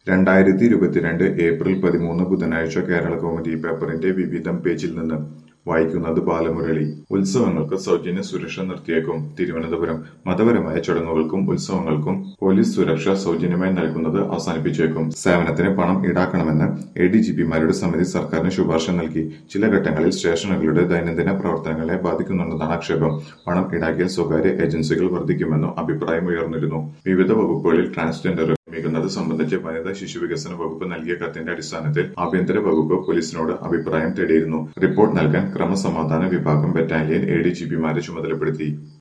രണ്ടായിരത്തി ഇരുപത്തിരണ്ട് ഏപ്രിൽ പതിമൂന്ന് ബുധനാഴ്ച കേരള കൗമുദി പേപ്പറിന്റെ വിവിധം പേജിൽ നിന്ന് വായിക്കുന്നത് ബാലമുരളി ഉത്സവങ്ങൾക്ക് സൗജന്യ സുരക്ഷ നിർത്തിയേക്കും തിരുവനന്തപുരം മതപരമായ ചടങ്ങുകൾക്കും ഉത്സവങ്ങൾക്കും പോലീസ് സുരക്ഷ സൗജന്യമായി നൽകുന്നത് അവസാനിപ്പിച്ചേക്കും സേവനത്തിന് പണം ഈടാക്കണമെന്ന് എ ഡി ജി പിമാരുടെ സമിതി സർക്കാരിന് ശുപാർശ നൽകി ചില ഘട്ടങ്ങളിൽ സ്റ്റേഷനുകളുടെ ദൈനംദിന പ്രവർത്തനങ്ങളെ ബാധിക്കുന്നുണ്ടെന്നാണ് ആക്ഷേപം പണം ഈടാക്കിയാൽ സ്വകാര്യ ഏജൻസികൾ വർദ്ധിക്കുമെന്നും അഭിപ്രായം ഉയർന്നിരുന്നു വിവിധ വകുപ്പുകളിൽ ട്രാൻസ്ജെൻഡർ നിയമിക്കുന്നത് സംബന്ധിച്ച് വനിതാ ശിശു വികസന വകുപ്പ് നൽകിയ കത്തിന്റെ അടിസ്ഥാനത്തിൽ ആഭ്യന്തര വകുപ്പ് പോലീസിനോട് അഭിപ്രായം തേടിയിരുന്നു റിപ്പോർട്ട് നൽകാൻ ക്രമസമാധാന വിഭാഗം ബറ്റാലിയൻ എ ഡി ജി പിമാരെ ചുമതലപ്പെടുത്തി